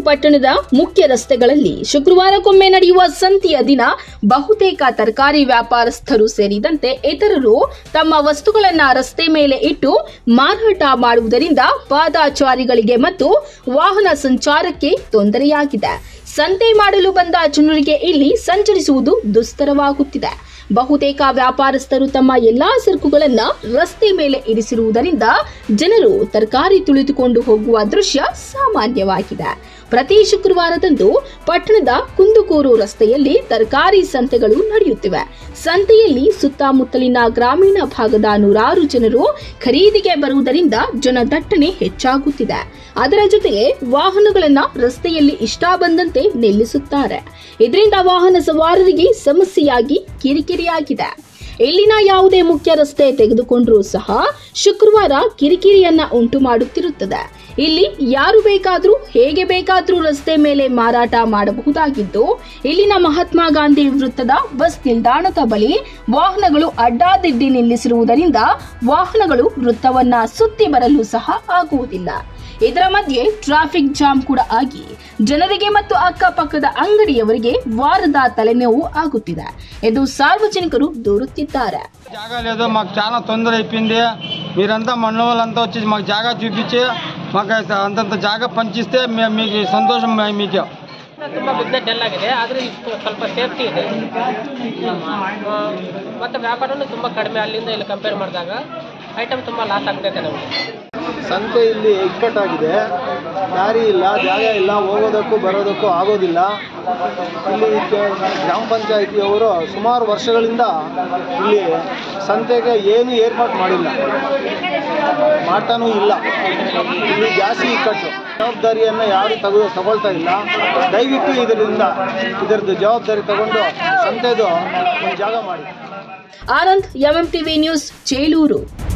ಪಟ್ಟಣದ ಮುಖ್ಯ ರಸ್ತೆಗಳಲ್ಲಿ ಶುಕ್ರವಾರಕ್ಕೊಮ್ಮೆ ನಡೆಯುವ ಸಂತೆಯ ದಿನ ಬಹುತೇಕ ತರಕಾರಿ ವ್ಯಾಪಾರಸ್ಥರು ಸೇರಿದಂತೆ ಇತರರು ತಮ್ಮ ವಸ್ತುಗಳನ್ನ ರಸ್ತೆ ಮೇಲೆ ಇಟ್ಟು ಮಾರಾಟ ಮಾಡುವುದರಿಂದ ಪಾದಾಚಾರಿಗಳಿಗೆ ಮತ್ತು ವಾಹನ ಸಂಚಾರಕ್ಕೆ ತೊಂದರೆಯಾಗಿದೆ ಸಂತೆ ಮಾಡಲು ಬಂದ ಜನರಿಗೆ ಇಲ್ಲಿ ಸಂಚರಿಸುವುದು ದುಸ್ತರವಾಗುತ್ತಿದೆ ಬಹುತೇಕ ವ್ಯಾಪಾರಸ್ಥರು ತಮ್ಮ ಎಲ್ಲಾ ಸರಕುಗಳನ್ನ ರಸ್ತೆ ಮೇಲೆ ಇರಿಸಿರುವುದರಿಂದ ಜನರು ತರಕಾರಿ ತುಳಿದುಕೊಂಡು ಹೋಗುವ ದೃಶ್ಯ ಸಾಮಾನ್ಯವಾಗಿದೆ ಪ್ರತಿ ಶುಕ್ರವಾರದಂದು ಪಟ್ಟಣದ ಕುಂದುಕೂರು ರಸ್ತೆಯಲ್ಲಿ ತರಕಾರಿ ಸಂತೆಗಳು ನಡೆಯುತ್ತಿವೆ ಸಂತೆಯಲ್ಲಿ ಸುತ್ತಮುತ್ತಲಿನ ಗ್ರಾಮೀಣ ಭಾಗದ ನೂರಾರು ಜನರು ಖರೀದಿಗೆ ಬರುವುದರಿಂದ ಜನದಟ್ಟಣೆ ಹೆಚ್ಚಾಗುತ್ತಿದೆ ಅದರ ಜೊತೆಗೆ ವಾಹನಗಳನ್ನ ರಸ್ತೆಯಲ್ಲಿ ಇಷ್ಟ ಬಂದಂತೆ ನಿಲ್ಲಿಸುತ್ತಾರೆ ಇದರಿಂದ ವಾಹನ ಸವಾರರಿಗೆ ಸಮಸ್ಯೆಯಾಗಿ ಕಿರಿಕಿರಿಯಾಗಿದೆ ಇಲ್ಲಿನ ಯಾವುದೇ ಮುಖ್ಯ ರಸ್ತೆ ತೆಗೆದುಕೊಂಡರೂ ಸಹ ಶುಕ್ರವಾರ ಕಿರಿಕಿರಿಯನ್ನ ಉಂಟು ಮಾಡುತ್ತಿರುತ್ತದೆ ಇಲ್ಲಿ ಯಾರು ಬೇಕಾದ್ರೂ ಹೇಗೆ ಬೇಕಾದ್ರೂ ರಸ್ತೆ ಮೇಲೆ ಮಾರಾಟ ಮಾಡಬಹುದಾಗಿದ್ದು ಇಲ್ಲಿನ ಮಹಾತ್ಮ ಗಾಂಧಿ ವೃತ್ತದ ಬಸ್ ನಿಲ್ದಾಣದ ಬಳಿ ವಾಹನಗಳು ಅಡ್ಡಾದಿಡ್ಡಿ ನಿಲ್ಲಿಸಿರುವುದರಿಂದ ವಾಹನಗಳು ವೃತ್ತವನ್ನ ಸುತ್ತಿ ಬರಲು ಸಹ ಆಗುವುದಿಲ್ಲ ಇದರ ಮಧ್ಯೆ ಟ್ರಾಫಿಕ್ ಜಾಮ್ ಕೂಡ ಆಗಿ ಜನರಿಗೆ ಮತ್ತು ಅಕ್ಕಪಕ್ಕದ అంగడిಯವರಿಗೆ వాರದ తలనోವು ఆగుತ್ತಿದೆ ಎಂದು సార్వజనికರು దూరుತ್ತಿದ್ದಾರೆ జాగా లేదు మాకు చాలా తొందర అయిపోయింది మీరంతా మన వాళ్ళంతా వచ్చి మాకు జాగా చూపించి మాకు అంతంత జాగా పంచిస్తే మేము మీకు సంతోషం మే- మీకు ತುಂಬ ಬಿಸ್ನೆಸ್ ಡಲ್ ಆಗಿದೆ ಆದರೆ ಇಷ್ಟು ಸ್ವಲ್ಪ ಸೇಫ್ಟಿ ಇದೆ ಆ, ಮತ್ತು ವ್ಯಾಪಾರನೂ ತುಂಬ ಕಡಿಮೆ ಅಲ್ಲಿಂದ ಇಲ್ಲಿ ಕಂಪೇರ್ ಮಾಡಿದಾಗ ಐಟಮ್ ತುಂಬ ಲಾಸ್ ಆಗ್ತೈತೆ ನಮಗೆ ಸಂತೆ ಇಲ್ಲಿ ಇಕ್ಕಟ್ಟಾಗಿದೆ ದಾರಿ ಇಲ್ಲ ಜಾಗ ಇಲ್ಲ ಹೋಗೋದಕ್ಕೂ ಬರೋದಕ್ಕೂ ಆಗೋದಿಲ್ಲ ಇಲ್ಲಿ ಕೆ- ಗ್ರಾಮ ಪಂಚಾಯಿತಿಯವರು ಸುಮಾರು ವರ್ಷಗಳಿಂದ ಇಲ್ಲಿ ಸಂತೆಗೆ ಏನು ಏರ್ಪಾಟ್ ಮಾಡಿಲ್ಲ ಮಾಡ್ತಾನೂ ಇಲ್ಲ ಇಲ್ಲಿ ಜಾಸ್ತಿ ಇಕ್ಕಟ್ಟು ಜವಾಬ್ದಾರಿಯನ್ನು ಯಾರು ತೆಗೆದು ತಗೊಳ್ತಾ ಇಲ್ಲ ದಯವಿಟ್ಟು ಇದರಿಂದ ಇದರದ್ದು ಜವಾಬ್ದಾರಿ ತಗೊಂಡು ಸಂತೆದು ಒಂದು ಜಾಗ ಮಾಡಿ Anand MM TV news Chelur